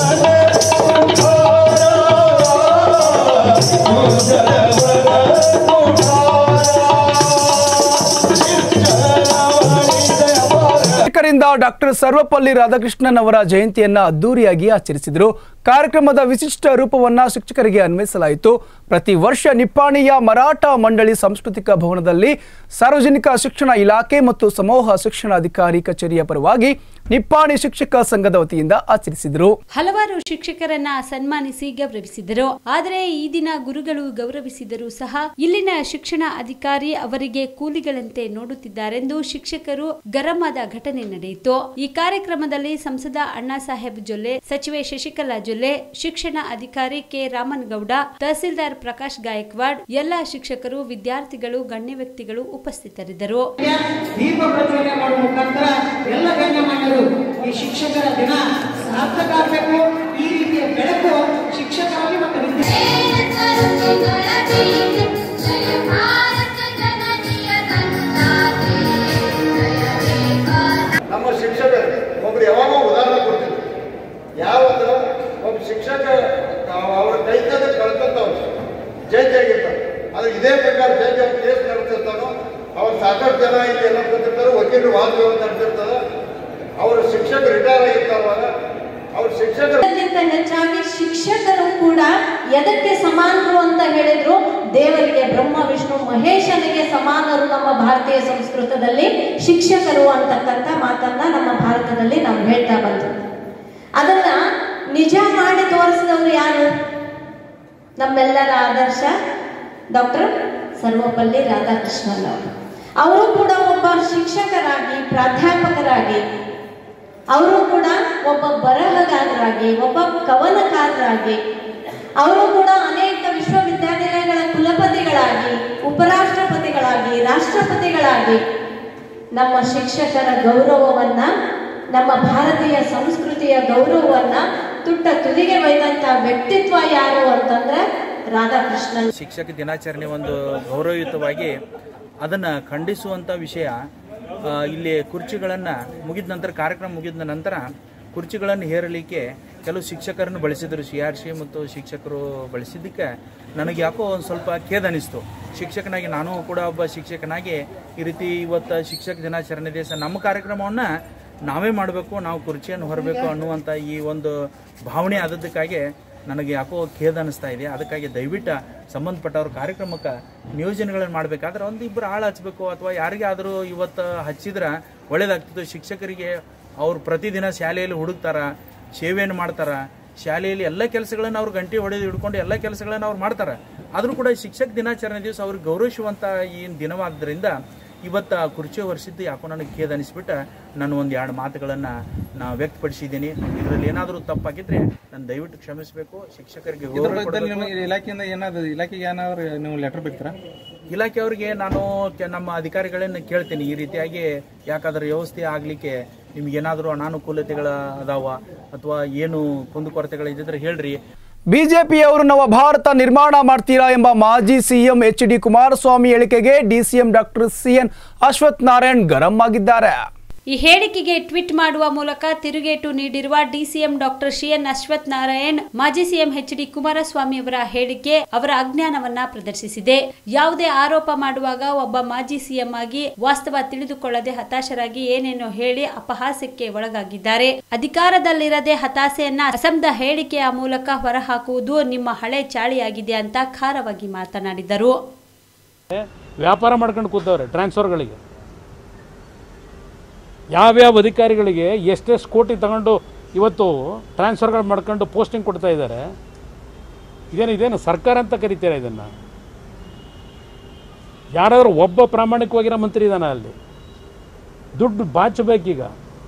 ಶಿಕ್ಷಕರಿಂದ ಡಾಕ್ಟರ್ ಸರ್ವಪಲ್ಲಿ ರಾಧಾಕೃಷ್ಣನ್ ಅವರ ಜಯಂತಿಯನ್ನ ಅದ್ದೂರಿಯಾಗಿ ಆಚರಿಸಿದರು ಕಾರ್ಯಕ್ರಮದ ವಿಶಿಷ್ಟ ರೂಪವನ್ನ ಶಿಕ್ಷಕರಿಗೆ ಅನ್ವಯಿಸಲಾಯಿತು ಪ್ರತಿ ವರ್ಷ ನಿಪ್ಪಾಣಿಯ ಮರಾಠ ಮಂಡಳಿ ಸಾಂಸ್ಕೃತಿಕ ಭವನದಲ್ಲಿ ಸಾರ್ವಜನಿಕ ಶಿಕ್ಷಣ ಇಲಾಖೆ ಮತ್ತು ಸಮೂಹ ಶಿಕ್ಷಣಾಧಿಕಾರಿ ಕಚೇರಿಯ ಪರವಾಗಿ ನಿಪ್ಪಾಣಿ ಶಿಕ್ಷಕ ಸಂಘದ ವತಿಯಿಂದ ಆಚರಿಸಿದರು ಹಲವಾರು ಶಿಕ್ಷಕರನ್ನ ಸನ್ಮಾನಿಸಿ ಗೌರವಿಸಿದರು ಆದರೆ ಈ ದಿನ ಗುರುಗಳು ಗೌರವಿಸಿದರೂ ಸಹ ಇಲ್ಲಿನ ಶಿಕ್ಷಣ ಅಧಿಕಾರಿ ಅವರಿಗೆ ಕೂಲಿಗಳಂತೆ ನೋಡುತ್ತಿದ್ದಾರೆಂದು ಶಿಕ್ಷಕರು ಗರಂ ಆದ ಘಟನೆ ನಡೆಯಿತು ಈ ಕಾರ್ಯಕ್ರಮದಲ್ಲಿ ಸಂಸದ ಅಣ್ಣಾ ಸಾಹೇಬ್ ಜೊಲ್ಲೆ ಸಚಿವೆ ಶಶಿಕಲಾ ಜೊಲ್ಲೆ ಶಿಕ್ಷಣ ಅಧಿಕಾರಿ ಕೆ ರಾಮನ್ಗೌಡ ತಹಸೀಲ್ದಾರ್ ಪ್ರಕಾಶ್ ಗಾಯಕ್ವಾಡ್ ಎಲ್ಲ ಶಿಕ್ಷಕರು ವಿದ್ಯಾರ್ಥಿಗಳು ಗಣ್ಯ ವ್ಯಕ್ತಿಗಳು ಉಪಸ್ಥಿತರಿದ್ದರು ದೀಪ ಪ್ರಜ್ವಲನೆ ಮಾಡುವ ಮುಖಾಂತರ ಎಲ್ಲ ಗಣ್ಯಮಾನ್ಯರು ಈ ಶಿಕ್ಷಕರ ದಿನ ಸಾರ್ಥಕ ಆಗಬೇಕು ಈ ರೀತಿಯ ಬೆಳಕು ಶಿಕ್ಷಕರಲ್ಲಿ ಮತ್ತು ವಿದ್ಯಾರ್ಥಿ ಜಯ ಭಾರತ ಜನನಿಯ ಕಂದ ಆದರೆ ಇದೇ ಪ್ರಕಾರ ಬೇಗ ಕೇಸ್ ನಡೆಸಿರ್ತಾನೋ ಅವ್ರು ಸಾಕಷ್ಟು ಜನ ಇಲ್ಲಿ ಎಲ್ಲ ಕೂತಿರ್ತಾರೆ ವಕೀಲರು ವಾದ ವಿವಾದ ನಡೆಸಿರ್ತಾರೆ ಅವರ ಶಿಕ್ಷಕರು ರಿಟೈರ್ ಆಗಿರ್ತಾರವಾಗ ಅವ್ರ ಶಿಕ್ಷಕರು ಅದಕ್ಕಿಂತ ಹೆಚ್ಚಾಗಿ ಶಿಕ್ಷಕರು ಕೂಡ ಎದಕ್ಕೆ ಸಮಾನರು ಅಂತ ಹೇಳಿದ್ರು ದೇವರಿಗೆ ಬ್ರಹ್ಮ ವಿಷ್ಣು ಮಹೇಶನಿಗೆ ಸಮಾನರು ನಮ್ಮ ಭಾರತೀಯ ಸಂಸ್ಕೃತದಲ್ಲಿ ಶಿಕ್ಷಕರು ಅಂತಕ್ಕಂಥ ಮಾತನ್ನ ನಮ್ಮ ಭಾರತದಲ್ಲಿ ನಾವು ಹೇಳ್ತಾ ಬಂದ್ವಿ ಅದನ್ನ ನಿಜ ಮಾಡಿ ತೋರಿಸಿದವರು ಯಾರು ನಮ್ಮೆಲ್ಲರ ಆದರ್ಶ ಡಾಕ್ಟರ್ ಸರ್ವಪಲ್ಲಿ ರಾಧಾಕೃಷ್ಣನ್ ಅವರು ಅವರು ಕೂಡ ಒಬ್ಬ ಶಿಕ್ಷಕರಾಗಿ ಪ್ರಾಧ್ಯಾಪಕರಾಗಿ ಅವರು ಕೂಡ ಒಬ್ಬ ಬರಹಗಾರರಾಗಿ ಒಬ್ಬ ಕವನಕಾರರಾಗಿ ಅವರು ಕೂಡ ಅನೇಕ ವಿಶ್ವವಿದ್ಯಾನಿಲಯಗಳ ಕುಲಪತಿಗಳಾಗಿ ಉಪರಾಷ್ಟ್ರಪತಿಗಳಾಗಿ ರಾಷ್ಟ್ರಪತಿಗಳಾಗಿ ನಮ್ಮ ಶಿಕ್ಷಕರ ಗೌರವವನ್ನ ನಮ್ಮ ಭಾರತೀಯ ಸಂಸ್ಕೃತಿಯ ಗೌರವವನ್ನ ತುಟ್ಟ ತುದಿಗೆ ಒಯ್ದಂತ ವ್ಯಕ್ತಿತ್ವ ಯಾರು ಅಂತಂದ್ರೆ ರಾಧಾಕೃಷ್ಣನ್ ಶಿಕ್ಷಕ ದಿನಾಚರಣೆ ಒಂದು ಗೌರವಯುತವಾಗಿ ಅದನ್ನು ಖಂಡಿಸುವಂಥ ವಿಷಯ ಆ, ಇಲ್ಲಿ ಕುರ್ಚಿಗಳನ್ನು ಮುಗಿದ ನಂತರ ಕಾರ್ಯಕ್ರಮ ಮುಗಿದ ನಂತರ ಕುರ್ಚಿಗಳನ್ನು ಹೇರಲಿಕ್ಕೆ ಕೆಲವು ಶಿಕ್ಷಕರನ್ನು ಬಳಸಿದರು ಸಿ ಆರ್ ಸಿ ಮತ್ತು ಶಿಕ್ಷಕರು ಬಳಸಿದ್ದಕ್ಕೆ ನನಗೆ ಯಾಕೋ ಒಂದು ಸ್ವಲ್ಪ ಖೇದ ಅನಿಸ್ತು ಶಿಕ್ಷಕನಾಗಿ ನಾನು ಕೂಡ ಒಬ್ಬ ಶಿಕ್ಷಕನಾಗಿ ಈ ರೀತಿ ಇವತ್ತು ಶಿಕ್ಷಕ ದಿನಾಚರಣೆ ದಿವಸ ನಮ್ಮ ಕಾರ್ಯಕ್ರಮವನ್ನು ನಾವೇ ಮಾಡಬೇಕು ನಾವು ಕುರ್ಚಿಯನ್ನು ಹೊರಬೇಕು ಅನ್ನುವಂಥ ಈ ಒಂದು ಭಾವನೆ ಆದದ್ದಕ್ಕಾಗಿ ನನಗೆ ಯಾಕೋ ಖೇದ ಅನಿಸ್ತಾ ಇದೆ ಅದಕ್ಕಾಗಿ ದಯವಿಟ್ಟು ಸಂಬಂಧಪಟ್ಟವ್ರ ಕಾರ್ಯಕ್ರಮಕ್ಕೆ ನಿಯೋಜನೆಗಳನ್ನು ಮಾಡಬೇಕಾದ್ರೆ ಒಂದು ಇಬ್ಬರು ಆಳು ಹಚ್ಚಬೇಕು ಅಥವಾ ಯಾರಿಗಾದರೂ ಇವತ್ತು ಹಚ್ಚಿದ್ರೆ ಒಳ್ಳೇದಾಗ್ತಿತ್ತು ಶಿಕ್ಷಕರಿಗೆ ಅವ್ರು ಪ್ರತಿದಿನ ಶಾಲೆಯಲ್ಲಿ ಹುಡುಕ್ತಾರ ಸೇವೆಯನ್ನು ಮಾಡ್ತಾರ ಶಾಲೆಯಲ್ಲಿ ಎಲ್ಲ ಕೆಲಸಗಳನ್ನು ಅವ್ರು ಗಂಟೆ ಹೊಡೆದು ಹಿಡ್ಕೊಂಡು ಎಲ್ಲ ಕೆಲಸಗಳನ್ನು ಅವ್ರು ಮಾಡ್ತಾರೆ ಆದರೂ ಕೂಡ ಶಿಕ್ಷಕ ದಿನಾಚರಣೆ ದಿವಸ ಅವ್ರಿಗೆ ಗೌರವಿಸುವಂಥ ಈ ದಿನವಾದ್ದರಿಂದ ಇವತ್ತು ಆ ಕುರ್ಚಿ ವರ್ಷದ್ದು ಯಾಕೋ ನನಗೆ ಖೇದ ಅನಿಸ್ಬಿಟ್ಟು ನಾನು ಒಂದು ಎರಡು ಮಾತುಗಳನ್ನು ನಾ ವ್ಯಕ್ತಪಡಿಸಿದ್ದೀನಿ ಇದರಲ್ಲಿ ಏನಾದರೂ ತಪ್ಪಾಗಿದ್ರೆ ನಾನು ದಯವಿಟ್ಟು ಕ್ಷಮಿಸಬೇಕು ಶಿಕ್ಷಕರಿಗೆ ಇದ್ರ ಗೌರವ ಬಗ್ಗೆ ಕೊಡಬೇಕು. ನಿಮಗೆ ಇಲಾಖೆಯಿಂದ ಏನಾದ್ರು ಇಲಾಖೆಗೆ ಏನಾದ್ರು ನೀವು ಲೆಟರ್ ಬೇಕ್ತಾರ ಇಲಾಖೆಯವರಿಗೆ ನಾನು ಕೆ- ನಮ್ಮ ಅಧಿಕಾರಿಗಳನ್ನ ಕೇಳ್ತೀನಿ ಈ ರೀತಿಯಾಗಿ ಯಾಕಾದ್ರೆ ವ್ಯವಸ್ಥೆ ಆಗಲಿಕ್ಕೆ ನಿಮ್ಗೆ ಏನಾದರೂ ಅನಾನುಕೂಲತೆಗಳ ಅದಾವ ಅಥವಾ ಏನು ಕುಂದುಕೊರತೆಗಳಿದ್ದರೆ ಹೇಳ್ರಿ ಬಿಜೆಪಿಯವರು ನವ ಭಾರತ ನಿರ್ಮಾಣ ಮಾಡ್ತೀರಾ ಎಂಬ ಮಾಜಿ ಸಿಎಂ ಎಚ್ ಡಿ ಕುಮಾರಸ್ವಾಮಿ ಹೇಳಿಕೆಗೆ DCM doctor CN Ashwath Narayan ಗರಂ ಆಗಿದ್ದಾರೆ ಈ ಹೇಳಿಕೆಗೆ ಟ್ವೀಟ್ ಮಾಡುವ ಮೂಲಕ ತಿರುಗೇಟು ನೀಡಿರುವ DCM doctor CN Ashwath Narayan ಮಾಜಿ ಸಿಎಂ ಎಚ್ ಡಿ ಕುಮಾರಸ್ವಾಮಿ ಅವರ ಹೇಳಿಕೆ ಅವರ ಅಜ್ಞಾನವನ್ನ ಪ್ರದರ್ಶಿಸಿದೆ ಯಾವುದೇ ಆರೋಪ ಮಾಡುವಾಗ ಒಬ್ಬ ಮಾಜಿ ಸಿಎಂ ಆಗಿ ವಾಸ್ತವ ತಿಳಿದುಕೊಳ್ಳದೆ ಹತಾಶರಾಗಿ ಏನೇನೋ ಹೇಳಿ ಅಪಹಾಸ್ಯಕ್ಕೆ ಒಳಗಾಗಿದ್ದಾರೆ ಅಧಿಕಾರದಲ್ಲಿರದೆ ಹತಾಸೆಯನ್ನ ಅಸಂಧ ಹೇಳಿಕೆಯ ಮೂಲಕ ಹೊರಹಾಕುವುದು ನಿಮ್ಮ ಹಳೆ ಚಾಳಿಯಾಗಿದೆ ಅಂತ ಖಾರವಾಗಿ ಮಾತನಾಡಿದರು ವ್ಯಾಪಾರ ಮಾಡ್ಕೊಂಡು ಕೂತವ್ರೆ ಟ್ರಾನ್ಸ್ಫರ್ಗಳಿಗೆ ಯಾವ್ಯಾವ ಅಧಿಕಾರಿಗಳಿಗೆ ಎಷ್ಟೆಷ್ಟು ಕೋಟಿ ತಗೊಂಡು ಇವತ್ತು ಟ್ರಾನ್ಸ್ಫರ್ಗಳು ಮಾಡ್ಕೊಂಡು ಪೋಸ್ಟಿಂಗ್ ಕೊಡ್ತಾ ಇದ್ದಾರೆ ಇದೇನು ಇದೇನು ಸರ್ಕಾರ ಅಂತ ಕರಿತೀರಾ ಇದನ್ನು ಯಾರಾದರೂ ಒಬ್ಬ ಪ್ರಾಮಾಣಿಕವಾಗಿರೋ ಮಂತ್ರಿ ಇದ್ದಾನ ಅಲ್ಲಿ ದುಡ್ಡು ಬಾಚಬೇಕೀಗ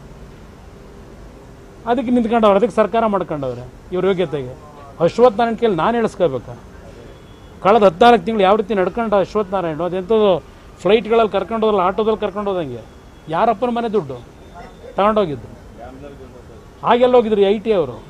ಅದಕ್ಕೆ ನಿಂತ್ಕೊಂಡವ್ರೆ ಅದಕ್ಕೆ ಸರ್ಕಾರ ಮಾಡ್ಕೊಂಡವ್ರೆ ಇವ್ರ ಯೋಗ್ಯತೆಗೆ ಅಶ್ವಥ್ ನಾರಾಯಣ ಕೇಳಿ ನಾನು ಹೇಳಿಸ್ಕೋಬೇಕಾ ಕಳೆದ ಹದಿನಾಲ್ಕು ತಿಂಗಳು ಯಾವ ರೀತಿ ನಡ್ಕೊಂಡ ಅಶ್ವಥ್ ನಾರಾಯಣ ಅದೆಂಥದ್ದು ಫ್ಲೈಟ್ಗಳಲ್ಲಿ ಕರ್ಕೊಂಡು ಹೋದಲ್ಲ ಆಟೋದಲ್ಲಿ ಕರ್ಕೊಂಡು ಹೋದಂಗೆ ಯಾರಪ್ಪನ ಮನೆ ದುಡ್ಡು ತಗೊಂಡೋಗಿದ್ದು ಹಾಗೆಲ್ಲ ಹೋಗಿದ್ರು ಐ ಟಿ ಅವರು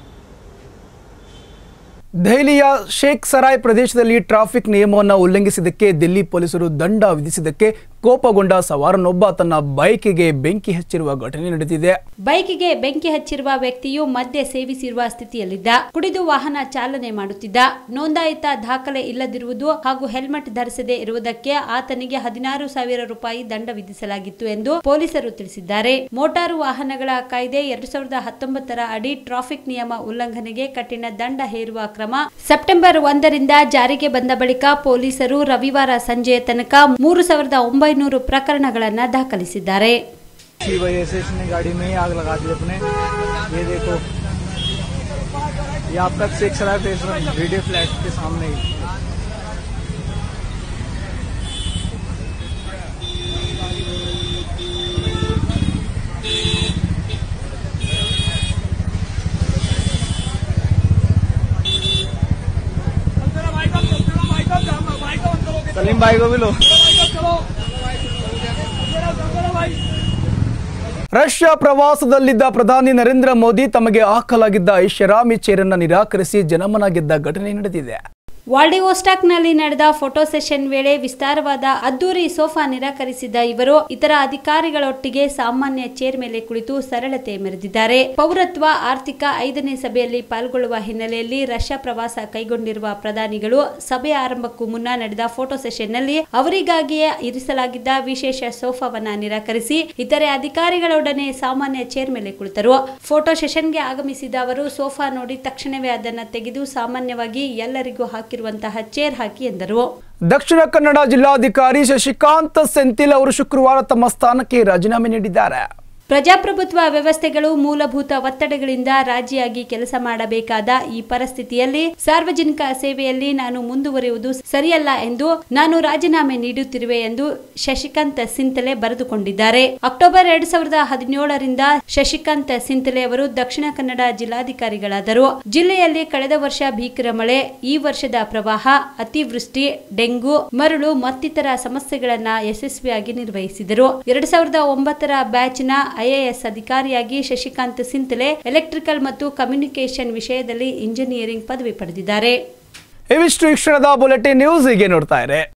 ದೆಹಲಿಯ ಶೇಖ್ ಸರಾಯ್ ಪ್ರದೇಶದಲ್ಲಿ ಟ್ರಾಫಿಕ್ ನಿಯಮವನ್ನು ಉಲ್ಲಂಘಿಸಿದ್ದಕ್ಕೆ ದಿಲ್ಲಿ ಪೊಲೀಸರು ದಂಡ ವಿಧಿಸಿದ್ದಕ್ಕೆ ಕೋಪಗೊಂಡ ಸವಾರನೊಬ್ಬ ತನ್ನ ಬೈಕಿಗೆ ಬೆಂಕಿ ಹಚ್ಚಿರುವ ಘಟನೆ ನಡೆದಿದೆ ಬೈಕಿಗೆ ಬೆಂಕಿ ಹಚ್ಚಿರುವ ವ್ಯಕ್ತಿಯು ಮದ್ಯ ಸೇವಿಸಿರುವ ಸ್ಥಿತಿಯಲ್ಲಿದ್ದ ಕುಡಿದು ವಾಹನ ಚಾಲನೆ ಮಾಡುತ್ತಿದ್ದ ನೋಂದಾಯಿತ ದಾಖಲೆ ಇಲ್ಲದಿರುವುದು ಹಾಗೂ ಹೆಲ್ಮೆಟ್ ಧರಿಸದೇ ಇರುವುದಕ್ಕೆ ಆತನಿಗೆ ಹದಿನಾರು ಸಾವಿರ ರೂಪಾಯಿ ದಂಡ ವಿಧಿಸಲಾಗಿತ್ತು ಎಂದು ಪೊಲೀಸರು ತಿಳಿಸಿದ್ದಾರೆ ಮೋಟಾರು ವಾಹನಗಳ ಕಾಯ್ದೆ ಎರಡ್ ಸಾವಿರದ ಹತ್ತೊಂಬತ್ತರ ಅಡಿ ಟ್ರಾಫಿಕ್ ನಿಯಮ ಉಲ್ಲಂಘನೆಗೆ ಕಠಿಣ ದಂಡ ಹೇರುವ ಕ್ರಮ ಸೆಪ್ಟೆಂಬರ್ ಒಂದರಿಂದ ಜಾರಿಗೆ ಬಂದ ಬಳಿಕ ಪೊಲೀಸರು ರವಿವಾರ ಸಂಜೆಯ ತನಕ ಮೂರು ಸಾವಿರದ ಒಂಬೈನೂರು ಪ್ರಕರಣಗಳನ್ನ ದಾಖಲಿಸಿದ್ದಾರೆ की वजह से इसने गाड़ी में ही आग लगा दी अपने ये देखो ये आपका सिक्स लाइफ वीडियो फ्लैट के सामने ही सलीम भाई को भी लो ರಷ್ಯಾ ಪ್ರವಾಸದಲ್ಲಿದ್ದ ಪ್ರಧಾನಿ ನರೇಂದ್ರ ಮೋದಿ ತಮಗೆ ಹಾಕಲಾಗಿದ್ದ ಐಷಾರಾಮಿ ಚೇರನ್ನ ನಿರಾಕರಿಸಿ ಜನಮನ ಗೆದ್ದ ಘಟನೆ ನಡೆದಿದೆ ವಾಲ್ಡಿವೋಸ್ಟಾಕ್ನಲ್ಲಿ ನಡೆದ ಫೋಟೋ ಸೆಷನ್ ವೇಳೆ ವಿಸ್ತಾರವಾದ ಅದ್ದೂರಿ ಸೋಫಾ ನಿರಾಕರಿಸಿದ್ದ ಇವರು ಇತರ ಅಧಿಕಾರಿಗಳೊಟ್ಟಿಗೆ ಸಾಮಾನ್ಯ ಚೇರ್ ಮೇಲೆ ಕುಳಿತು ಸರಳತೆ ಮೆರೆದಿದ್ದಾರೆ ಪೌರತ್ವ ಆರ್ಥಿಕ ಐದನೇ ಸಭೆಯಲ್ಲಿ ಪಾಲ್ಗೊಳ್ಳುವ ಹಿನ್ನೆಲೆಯಲ್ಲಿ ರಷ್ಯಾ ಪ್ರವಾಸ ಕೈಗೊಂಡಿರುವ ಪ್ರಧಾನಿಗಳು ಸಭೆ ಆರಂಭಕ್ಕೂ ಮುನ್ನ ನಡೆದ ಫೋಟೋ ಸೆಷನ್ನಲ್ಲಿ ಅವರಿಗಾಗಿಯೇ ಇರಿಸಲಾಗಿದ್ದ ವಿಶೇಷ ಸೋಫಾವನ್ನ ನಿರಾಕರಿಸಿ ಇತರೆ ಅಧಿಕಾರಿಗಳೊಡನೆ ಸಾಮಾನ್ಯ ಚೇರ್ ಮೇಲೆ ಕುಳಿತರು ಫೋಟೋ ಸೆಷನ್ಗೆ ಆಗಮಿಸಿದ ಅವರು ಸೋಫಾ ನೋಡಿ ತಕ್ಷಣವೇ ಅದನ್ನು ತೆಗೆದು ಸಾಮಾನ್ಯವಾಗಿ ಎಲ್ಲರಿಗೂ ಹಾಕಿರುವಂತಹ ಚೇರ್ ಹಾಕಿ ಎಂದರು ದಕ್ಷಿಣ ಕನ್ನಡ ಜಿಲ್ಲಾಧಿಕಾರಿ ಶಶಿಕಾಂತ್ ಸೆಂಥಿಲ್ ಅವರು ಶುಕ್ರವಾರ ತಮ್ಮ ಸ್ಥಾನಕ್ಕೆ ರಾಜೀನಾಮೆ ನೀಡಿದ್ದಾರೆ ಪ್ರಜಾಪ್ರಭುತ್ವ ವ್ಯವಸ್ಥೆಗಳು ಮೂಲಭೂತ ಒತ್ತಡಗಳಿಂದ ರಾಜಿಯಾಗಿ ಕೆಲಸ ಮಾಡಬೇಕಾದ ಈ ಪರಿಸ್ಥಿತಿಯಲ್ಲಿ ಸಾರ್ವಜನಿಕ ಸೇವೆಯಲ್ಲಿ ನಾನು ಮುಂದುವರಿಯುವುದು ಸರಿಯಲ್ಲ ಎಂದು ನಾನು ರಾಜೀನಾಮೆ ನೀಡುತ್ತಿರುವೆ ಎಂದು ಶಶಿಕಾಂತ್ ಸಿಂತಲೆ ಬರೆದುಕೊಂಡಿದ್ದಾರೆ ಅಕ್ಟೋಬರ್ ಎರಡ್ ಸಾವಿರದ ಹದಿನೇಳರಿಂದ ಶಶಿಕಾಂತ್ ಸಿಂತಲೆ ಅವರು ದಕ್ಷಿಣ ಕನ್ನಡ ಜಿಲ್ಲಾಧಿಕಾರಿಗಳಾದರು ಜಿಲ್ಲೆಯಲ್ಲಿ ಕಳೆದ ವರ್ಷ ಭೀಕರ ಮಳೆ ಈ ವರ್ಷದ ಪ್ರವಾಹ ಅತಿವೃಷ್ಟಿ ಡೆಂಗು ಮರಳು ಮತ್ತಿತರ ಸಮಸ್ಯೆಗಳನ್ನ ಯಶಸ್ವಿಯಾಗಿ ನಿರ್ವಹಿಸಿದರು ಎರಡ್ ಸಾವಿರದ ಒಂಬತ್ತರ ಬ್ಯಾಚ್ನ ಐಎಎಸ್ ಅಧಿಕಾರಿಯಾಗಿ ಶಶಿಕಾಂತ್ ಸಿಂತಲೆ ಎಲೆಕ್ಟ್ರಿಕಲ್ ಮತ್ತು ಕಮ್ಯುನಿಕೇಶನ್ ವಿಷಯದಲ್ಲಿ ಇಂಜಿನಿಯರಿಂಗ್ ಪದವಿ ಪಡೆದಿದ್ದಾರೆ ಇವಿಷ್ಟು ಈ ಕ್ಷಣದ ಬುಲೆಟಿನ್ ನ್ಯೂಸ್ ಹೀಗೆ ನೋಡ್ತಾ ಇರಿ